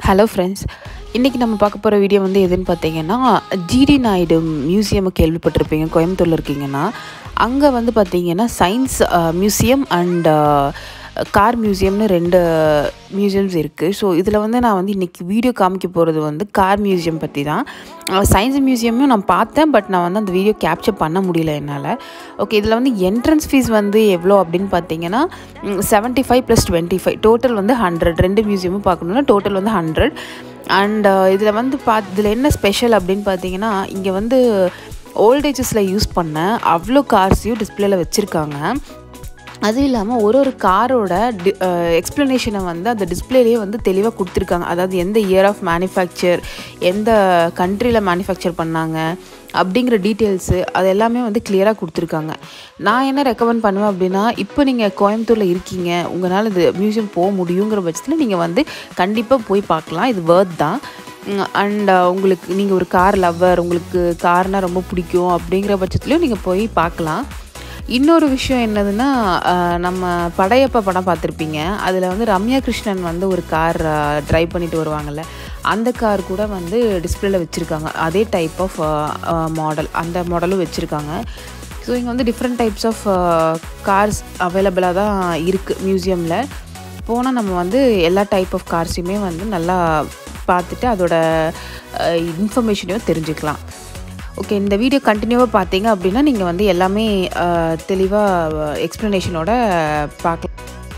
Hello friends இன்றைக்கி நம்ம பார்க்க போகிற வீடியோ வந்து எதுன்னு பார்த்தீங்கன்னா ஜிடி நாயுடு மியூசியம் கேள்விப்பட்டிருப்பீங்க கோயம்புத்தூரில் இருக்கீங்கன்னா அங்கே வந்து பார்த்தீங்கன்னா சயின்ஸ் மியூசியம் அண்ட் கார் மியூசியம்னு ரெண்டு மியூசியம்ஸ் இருக்குது ஸோ இதில் வந்து நான் வந்து இன்றைக்கி வீடியோ காமிக்க போகிறது வந்து கார் மியூசியம் பற்றி தான் சயின்ஸ் மியூசியமும் நான் பார்த்தேன் பட் நான் வந்து அந்த வீடியோ கேப்சர் பண்ண முடியல என்னால் ஓகே இதில் வந்து என்ட்ரன்ஸ் ஃபீஸ் வந்து எவ்வளோ அப்படின்னு பார்த்தீங்கன்னா seventy five plus twenty five total வந்து ஹண்ட்ரட் ரெண்டு மியூசியமும் பார்க்கணுன்னா டோட்டல் வந்து ஹண்ட்ரட் அண்ட் இதில் வந்து பா இதில் என்ன ஸ்பெஷல் அப்படின்னு பார்த்தீங்கன்னா இங்கே வந்து ஓல்டேஜஸில் யூஸ் பண்ண அவ்வளோ கார்ஸையும் டிஸ்பிளேல வச்சுருக்காங்க அதுவும் இல்லாமல் ஒரு ஒரு காரோட டி எக்ஸ்ப்ளனேஷனை வந்து அந்த டிஸ்பிளேலேயே வந்து தெளிவாக கொடுத்துருக்காங்க அதாவது எந்த இயர் ஆஃப் மேனுஃபேக்சர் எந்த கண்ட்ரியில் மேனுஃபேக்சர் பண்ணாங்க அப்படிங்கிற டீட்டெயில்ஸு அது எல்லாமே வந்து கிளியராக கொடுத்துருக்காங்க நான் என்ன ரெக்கமெண்ட் பண்ணுவேன் அப்படின்னா இப்போ நீங்கள் கோயம்புத்தூரில் இருக்கீங்க உங்களால் இது மியூசியம் போக முடியுங்கிற பட்சத்தில் நீங்கள் வந்து கண்டிப்பாக போய் பார்க்கலாம் இது வேர்த் தான் அண்ட் உங்களுக்கு நீங்கள் ஒரு கார் லவ்வர் உங்களுக்கு கார்னால் ரொம்ப பிடிக்கும் அப்படிங்கிற பட்சத்துலையும் நீங்கள் போய் பார்க்கலாம் இன்னொரு விஷயம் என்னதுன்னா நம்ம படையப்பா படம் பார்த்துருப்பீங்க அதில் வந்து ரம்யா கிருஷ்ணன் வந்து ஒரு கார் ட்ரைவ் பண்ணிட்டு வருவாங்கள்ல அந்த கார் கூட வந்து டிஸ்பிளேல வச்சுருக்காங்க அதே டைப் ஆஃப் மாடல் அந்த மாடலும் வச்சுருக்காங்க ஸோ இங்கே வந்து டிஃப்ரெண்ட் டைப்ஸ் ஆஃப் கார்ஸ் அவைலபிளாக தான் இருக்குது மியூசியமில் போனால் நம்ம வந்து எல்லா டைப் ஆஃப் கார்ஸையுமே வந்து நல்லா பார்த்துட்டு அதோட இன்ஃபர்மேஷனையும் தெரிஞ்சுக்கலாம் ஓகே இந்த வீடியோ கண்டினியூவாக பார்த்தீங்க அப்படின்னா நீங்கள் வந்து எல்லாமே தெளிவாக எக்ஸ்ப்ளனேஷனோட பார்க்கலாம்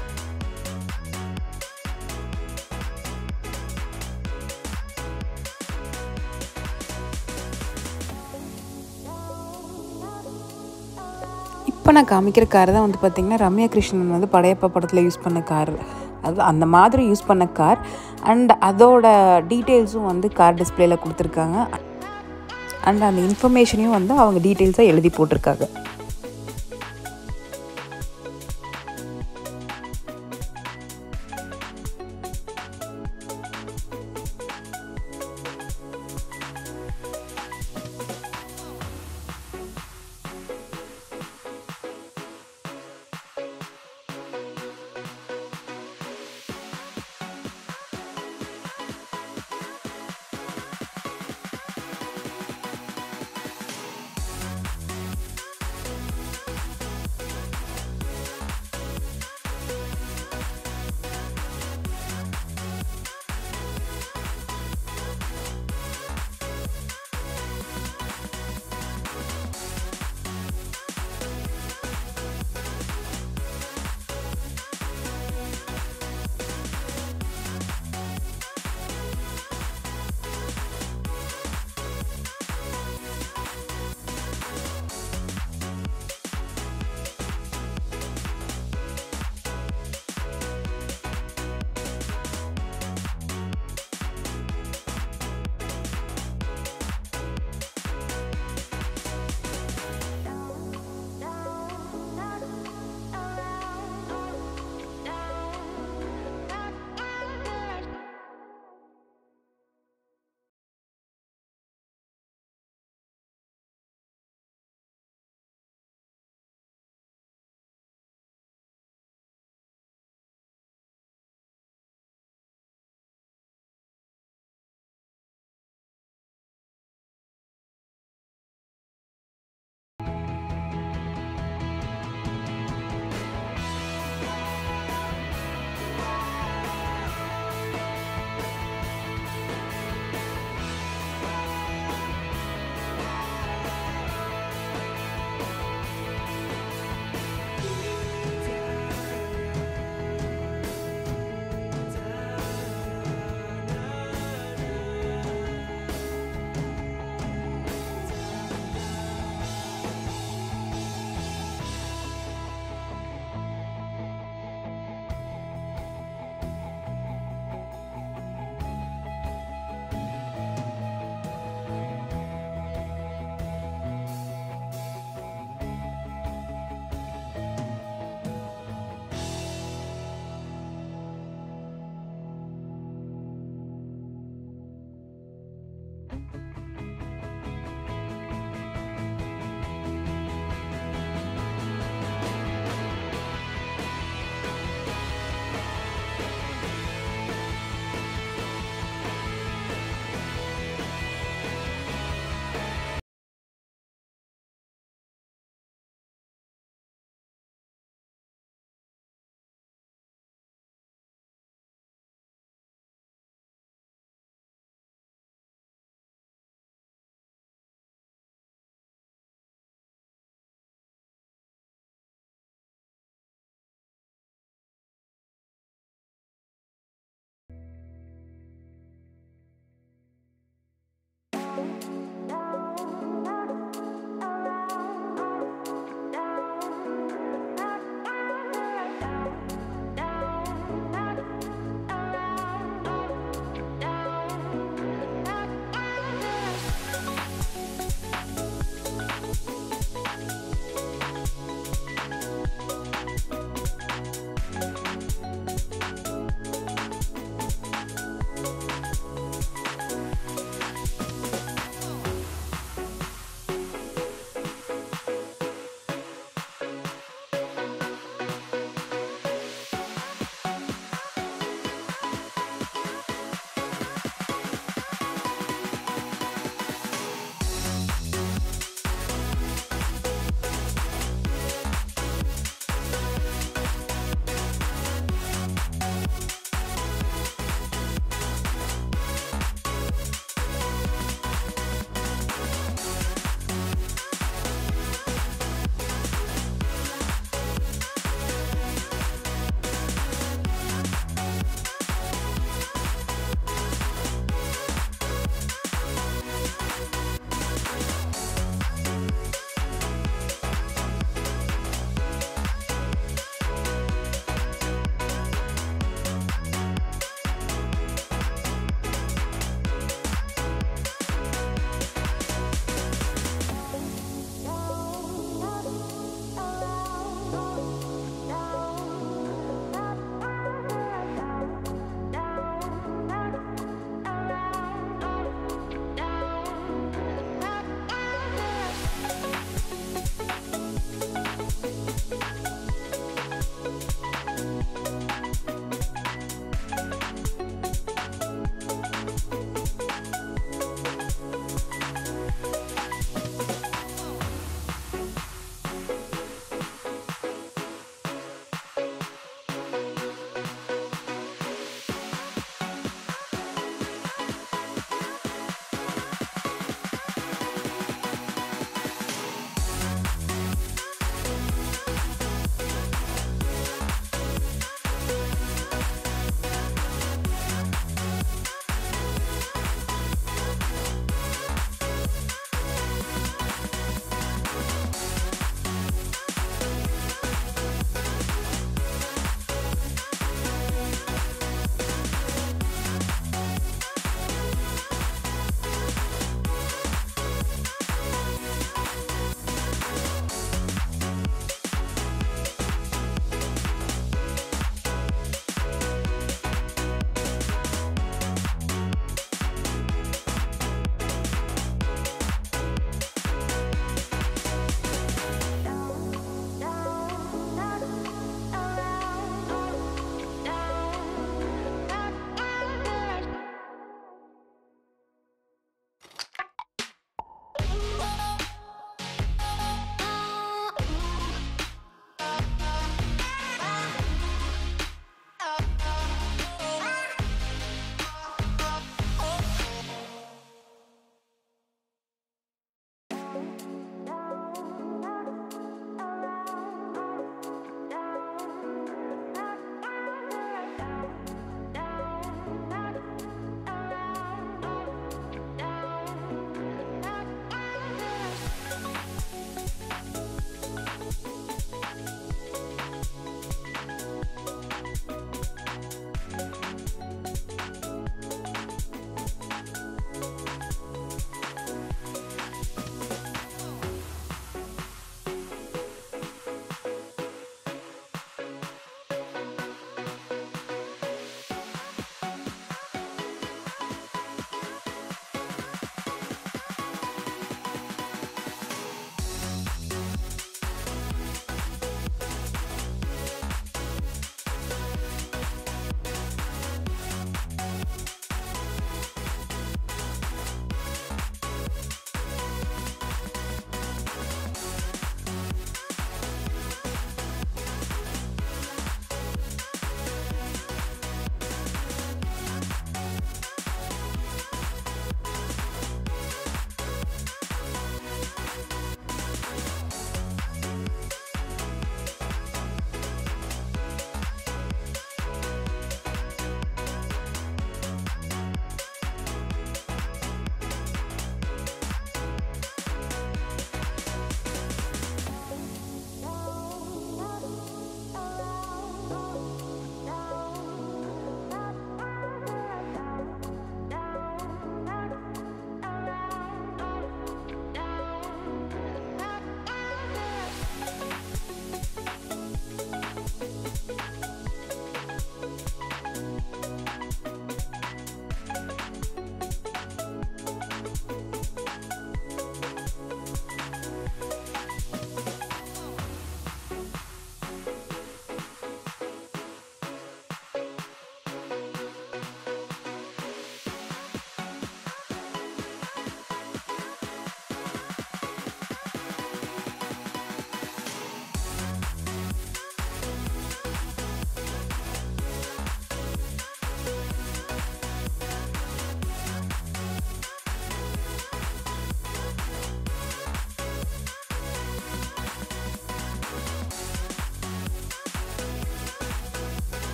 இப்போ நான் காமிக்கிற கார் தான் வந்து பார்த்திங்கன்னா ரம்யா கிருஷ்ணன் வந்து படையப்பா படத்தில் யூஸ் பண்ண கார் அது அந்த மாதிரி யூஸ் பண்ண கார் அண்ட் அதோட டீட்டெயில்ஸும் வந்து கார் டிஸ்பிளேல கொடுத்துருக்காங்க அண்ட் அந்த இன்ஃபர்மேஷனையும் வந்து அவங்க டீட்டெயில்ஸாக எழுதி போட்டிருக்காங்க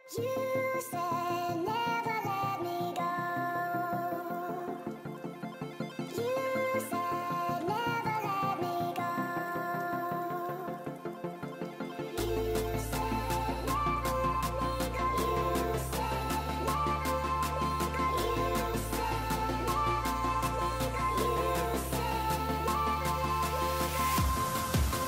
You said never let me go. You said never let me go. You said never let me go. You said never let me go. You said never let me go. You said never let me go.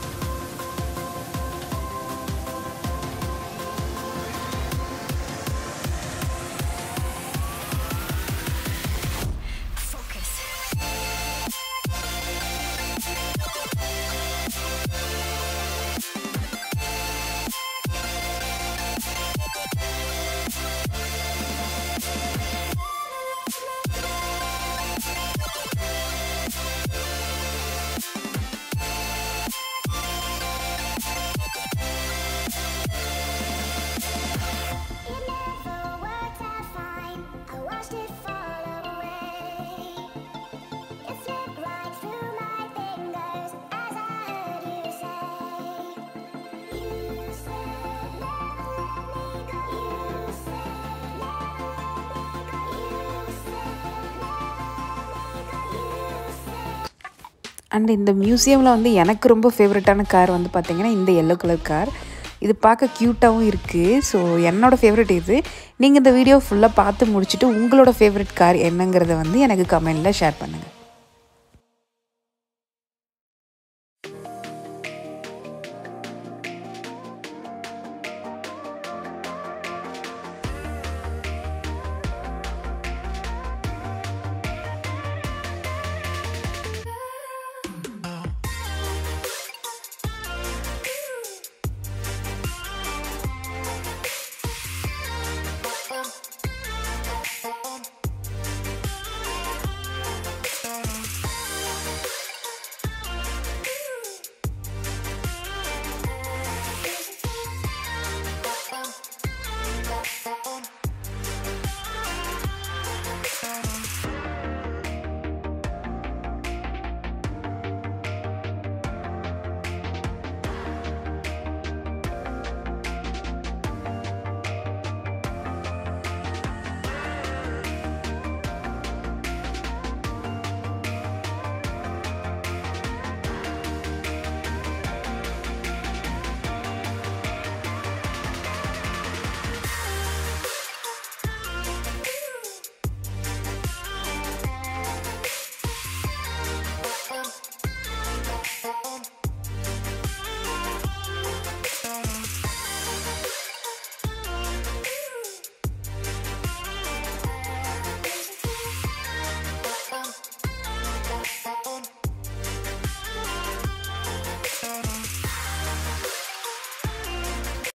It never worked out fine. I watched it fall away. It slipped right through my fingers as I heard you say. You said never let me go. You said never let me go. You said never let me go. You said. And இந்த மியூசியமில் வந்து எனக்கு ரொம்ப ஃபேவரட்டான car வந்து பார்த்திங்கன்னா இந்த yellow colour car இது பார்க்க க்யூட்டாகவும் இருக்குது ஸோ என்னோட ஃபேவரட் இது நீங்கள் இந்த வீடியோ ஃபுல்லாக பார்த்து முடிச்சுட்டு உங்களோட ஃபேவரட் கார் என்னங்கிறத வந்து எனக்கு கமெண்டில் ஷேர் பண்ணுங்கள்